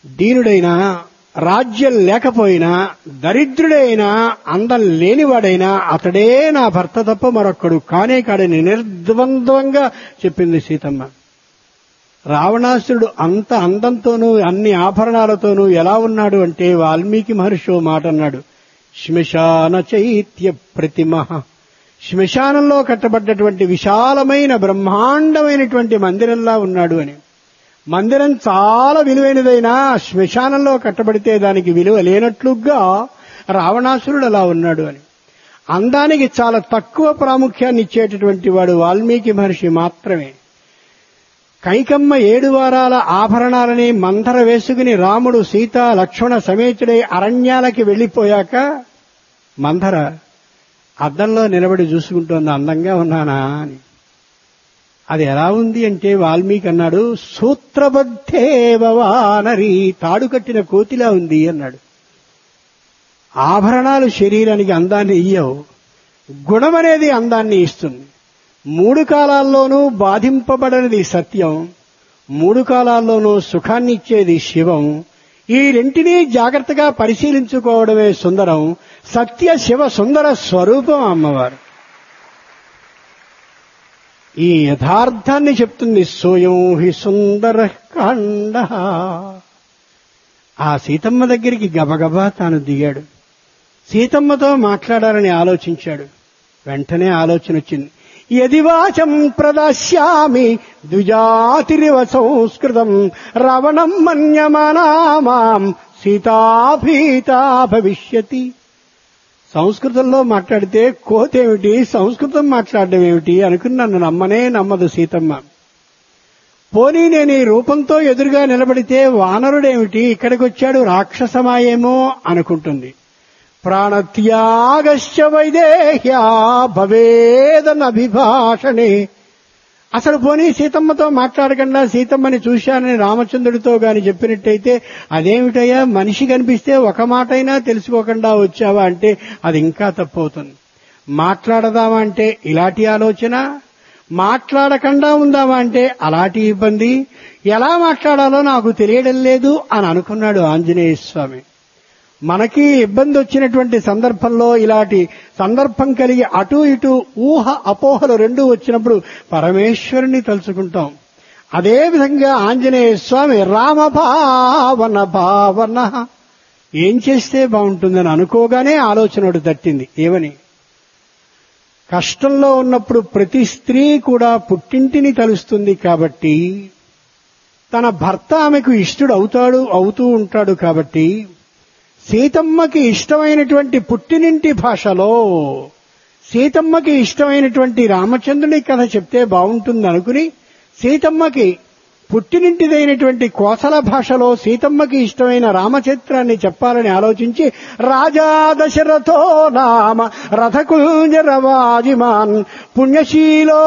దీనుడైనా రాజ్యం లేకపోయినా దరిద్రుడైనా అందం లేనివాడైనా అతడే నా భర్త తప్ప మరొక్కడు కానే కాడని నిర్ద్వంద్వంగా చెప్పింది సీతమ్మ రావణాసురుడు అంత అందంతోనూ అన్ని ఆభరణాలతోనూ ఎలా ఉన్నాడు అంటే వాల్మీకి మహర్షి ఓ మాట అన్నాడు శ్మశాన చైత్య ప్రతిమ శ్మశానంలో కట్టబడ్డటువంటి విశాలమైన బ్రహ్మాండమైనటువంటి మందిరంలా ఉన్నాడు అని మందిరం చాలా విలువైనదైనా శ్మశానంలో కట్టబడితే దానికి విలువ లేనట్లుగా రావణాసురుడు అలా ఉన్నాడు అని అందానికి చాలా తక్కువ ప్రాముఖ్యాన్ని ఇచ్చేటటువంటి వాడు వాల్మీకి మహర్షి మాత్రమే కైకమ్మ ఏడు వారాల ఆభరణాలని మందర వేసుకుని రాముడు సీత లక్ష్మణ సమేతుడై అరణ్యాలకి వెళ్లిపోయాక మందర అద్దంలో నిలబడి చూసుకుంటోంది అందంగా ఉన్నానా అని అది ఎలా ఉంది అంటే వాల్మీకి అన్నాడు సూత్రబద్ధేవవానరి తాడు కట్టిన కోతిలా ఉంది అన్నాడు ఆభరణాలు శరీరానికి అందాన్ని ఇయ్యవు గుణమనేది అందాన్ని ఇస్తుంది మూడు కాలాల్లోనూ బాధింపబడనిది సత్యం మూడు కాలాల్లోనూ సుఖాన్ని ఇచ్చేది శివం ఈ రెంటినీ జాగ్రత్తగా పరిశీలించుకోవడమే సుందరం సత్య శివ సుందర స్వరూపం అమ్మవారు ఈ యథార్థాన్ని చెప్తుంది సోయం హి సుందర కాండ ఆ సీతమ్మ దగ్గరికి గబగబా తాను దిగాడు సీతమ్మతో మాట్లాడాలని ఆలోచించాడు వెంటనే ఆలోచన వచ్చింది యది వాచం ప్రదాస్యామి ద్విజాతిరివ సంస్కృతం రవణం మన్యమానామాం సీతాభీతా భవిష్యతి సంస్కృతంలో మాట్లాడితే కోతేమిటి సంస్కృతం మాట్లాడడం ఏమిటి అనుకుని నన్ను నమ్మనే నమ్మదు సీతమ్మ పోనీ నేను ఈ రూపంతో ఎదురుగా నిలబడితే వానరుడేమిటి ఇక్కడికి వచ్చాడు రాక్షసమాయేమో అనుకుంటుంది ప్రాణత్యాగశ్చ వైదేహ్యా భవేదనభిభాషణే అసలు పోనీ సీతమ్మతో మాట్లాడకుండా సీతమ్మని చూశానని రామచంద్రుడితో గాని చెప్పినట్టయితే అదేమిటయ్యా మనిషి కనిపిస్తే ఒక మాటైనా తెలుసుకోకుండా వచ్చావా అంటే అది ఇంకా తప్పవుతుంది మాట్లాడదామా అంటే ఇలాంటి ఆలోచన మాట్లాడకుండా ఉందామా అంటే అలాంటి ఇబ్బంది ఎలా మాట్లాడాలో నాకు తెలియడం లేదు అని అనుకున్నాడు ఆంజనేయ స్వామి మనకి ఇబ్బంది వచ్చినటువంటి సందర్భంలో ఇలాంటి సందర్భం కలిగి అటు ఇటు ఊహ అపోహలు రెండు వచ్చినప్పుడు పరమేశ్వరుని తలుచుకుంటాం అదేవిధంగా ఆంజనేయ స్వామి రామభావన భావన ఏం చేస్తే బాగుంటుందని అనుకోగానే ఆలోచనడు తట్టింది ఏమని కష్టంలో ఉన్నప్పుడు ప్రతి స్త్రీ కూడా పుట్టింటిని తలుస్తుంది కాబట్టి తన భర్త ఆమెకు ఇష్టడు అవుతాడు అవుతూ ఉంటాడు కాబట్టి సీతమ్మకి ఇష్టమైనటువంటి పుట్టినింటి భాషలో సీతమ్మకి ఇష్టమైనటువంటి రామచంద్రుని కథ చెప్తే బాగుంటుంది అనుకుని సీతమ్మకి పుట్టినింటిదైనటువంటి కోసల భాషలో సీతమ్మకి ఇష్టమైన రామచిత్రాన్ని చెప్పాలని ఆలోచించి రాజా దశరథో నామ రథకుంజరవాజిమాన్ పుణ్యశీలో